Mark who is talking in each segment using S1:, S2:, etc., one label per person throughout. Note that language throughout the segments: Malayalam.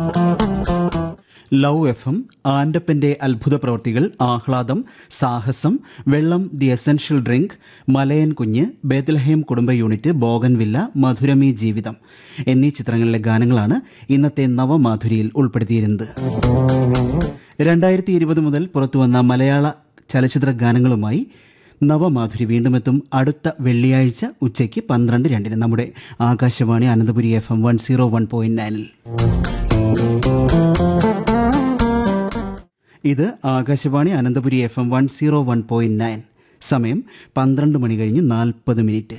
S1: ലവ് എഫ് എം ആൻഡപ്പന്റെ അത്ഭുത പ്രവൃത്തികൾ ആഹ്ലാദം സാഹസം വെള്ളം ദി എസൻഷ്യൽ ഡ്രിങ്ക് മലയൻ കുഞ്ഞ് ബേത്ലഹേം കുടുംബ യൂണിറ്റ് ബോഗൻവില്ല മധുരമി ജീവിതം എന്നീ ചിത്രങ്ങളിലെ ഗാനങ്ങളാണ് ഇന്നത്തെ നവമാധുരിയിൽ ഉൾപ്പെടുത്തിയിരുന്നത് രണ്ടായിരത്തി ഇരുപത് മുതൽ പുറത്തുവന്ന മലയാള ചലച്ചിത്ര ഗാനങ്ങളുമായി നവമാധുരി വീണ്ടുമെത്തും അടുത്ത വെള്ളിയാഴ്ച ഉച്ചയ്ക്ക് പന്ത്രണ്ട് രണ്ടിന് നമ്മുടെ Akashvani Ananthapuri F M one zero one point നയനിൽ ഇത് Akashvani Ananthapuri F M one zero one point nine സമയം പന്ത്രണ്ട് മണി കഴിഞ്ഞ് നാൽപ്പത് മിനിറ്റ്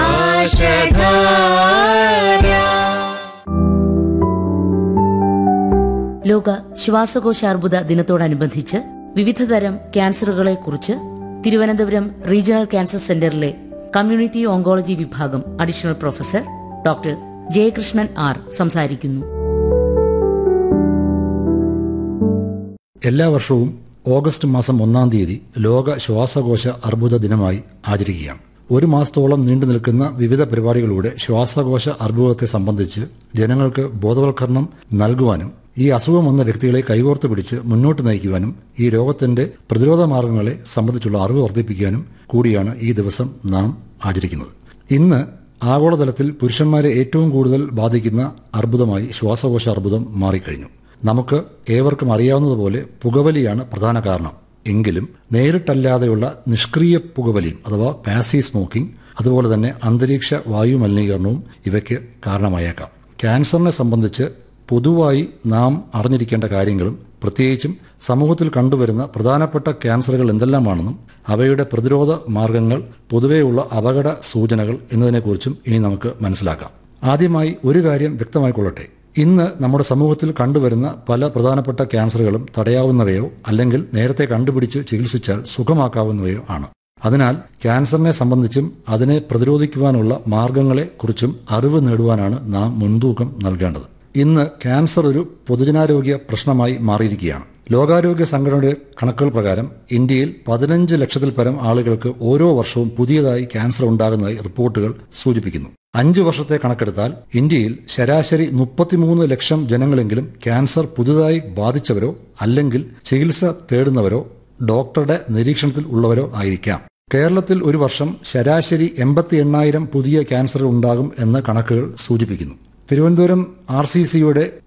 S2: ലോക ശ്വാസകോശാർബുദ ദിനത്തോടനുബന്ധിച്ച് വിവിധതരം ക്യാൻസറുകളെക്കുറിച്ച് തിരുവനന്തപുരം റീജിയണൽ ക്യാൻസർ സെന്ററിലെ കമ്മ്യൂണിറ്റി ഓങ്കോളജി വിഭാഗം additional professor doctor Jayakrishnan R സംസാരിക്കുന്നു
S3: എല്ലാ വർഷവും ഓഗസ്റ്റ് മാസം ഒന്നാം തീയതി ലോക ശ്വാസകോശ അർബുദ ദിനമായി ആചരിക്കുകയാണ് ഒരു മാസത്തോളം നീണ്ടു നിൽക്കുന്ന വിവിധ പരിപാടികളിലൂടെ ശ്വാസകോശ അർബുദത്തെ സംബന്ധിച്ച് ജനങ്ങൾക്ക് ബോധവൽക്കരണം നൽകുവാനും ഈ അസുഖം വന്ന വ്യക്തികളെ കൈകോർത്ത് പിടിച്ച് മുന്നോട്ട് നയിക്കുവാനും ഈ രോഗത്തിന്റെ പ്രതിരോധ മാർഗങ്ങളെ സംബന്ധിച്ചുള്ള അറിവ് വർദ്ധിപ്പിക്കാനും കൂടിയാണ് ഈ ദിവസം നാം ആചരിക്കുന്നത് ഇന്ന് ആഗോളതലത്തിൽ പുരുഷന്മാരെ ഏറ്റവും കൂടുതൽ ബാധിക്കുന്ന അർബുദമായി ശ്വാസകോശ അർബുദം മാറിക്കഴിഞ്ഞു നമുക്ക് ഏവർക്കും അറിയാവുന്നതുപോലെ പുകവലിയാണ് പ്രധാന കാരണം എങ്കിലും നേരിട്ടല്ലാതെയുള്ള നിഷ്ക്രിയ പുകവലിയും അഥവാ പാസീവ് സ്മോക്കിംഗ് അതുപോലെ തന്നെ അന്തരീക്ഷ വായു മലിനീകരണവും ഇവയ്ക്ക് കാരണമായേക്കാം ക്യാൻസറിനെ സംബന്ധിച്ച് പൊതുവായി നാം അറിഞ്ഞിരിക്കേണ്ട കാര്യങ്ങളും പ്രത്യേകിച്ചും സമൂഹത്തിൽ കണ്ടുവരുന്ന പ്രധാനപ്പെട്ട ക്യാൻസറുകൾ എന്തെല്ലാമാണെന്നും അവയുടെ പ്രതിരോധ മാർഗങ്ങൾ പൊതുവെയുള്ള അപകട സൂചനകൾ എന്നതിനെക്കുറിച്ചും ഇനി നമുക്ക് മനസ്സിലാക്കാം ആദ്യമായി ഒരു കാര്യം വ്യക്തമായിക്കൊള്ളട്ടെ ഇന്ന് നമ്മുടെ സമൂഹത്തിൽ കണ്ടുവരുന്ന പല പ്രധാനപ്പെട്ട ക്യാൻസറുകളും തടയാവുന്നവയോ അല്ലെങ്കിൽ നേരത്തെ കണ്ടുപിടിച്ച് ചികിത്സിച്ചാൽ സുഖമാക്കാവുന്നവയോ ആണ് അതിനാൽ ക്യാൻസറിനെ സംബന്ധിച്ചും അതിനെ പ്രതിരോധിക്കുവാനുള്ള മാർഗങ്ങളെ കുറിച്ചും അറിവ് നേടുവാനാണ് നാം മുൻതൂക്കം നൽകേണ്ടത് ഇന്ന് ക്യാൻസർ ഒരു പൊതുജനാരോഗ്യ പ്രശ്നമായി മാറിയിരിക്കുകയാണ് ലോകാരോഗ്യ സംഘടനയുടെ കണക്കുകൾ പ്രകാരം ഇന്ത്യയിൽ പതിനഞ്ച് ലക്ഷത്തിൽ പരം ആളുകൾക്ക് ഓരോ വർഷവും പുതിയതായി ക്യാൻസർ ഉണ്ടാകുന്നതായി റിപ്പോർട്ടുകൾ സൂചിപ്പിക്കുന്നു അഞ്ചു വർഷത്തെ കണക്കെടുത്താൽ ഇന്ത്യയിൽ ശരാശരി മുപ്പത്തിമൂന്ന് ലക്ഷം ജനങ്ങളെങ്കിലും ക്യാൻസർ പുതുതായി ബാധിച്ചവരോ അല്ലെങ്കിൽ ചികിത്സ തേടുന്നവരോ ഡോക്ടറുടെ നിരീക്ഷണത്തിൽ ഉള്ളവരോ ആയിരിക്കാം കേരളത്തിൽ ഒരു വർഷം ശരാശരി എൺപത്തി എണ്ണായിരം പുതിയ ക്യാൻസർ ഉണ്ടാകും എന്ന് കണക്കുകൾ സൂചിപ്പിക്കുന്നു തിരുവനന്തപുരം ആർ സി സിയുടെ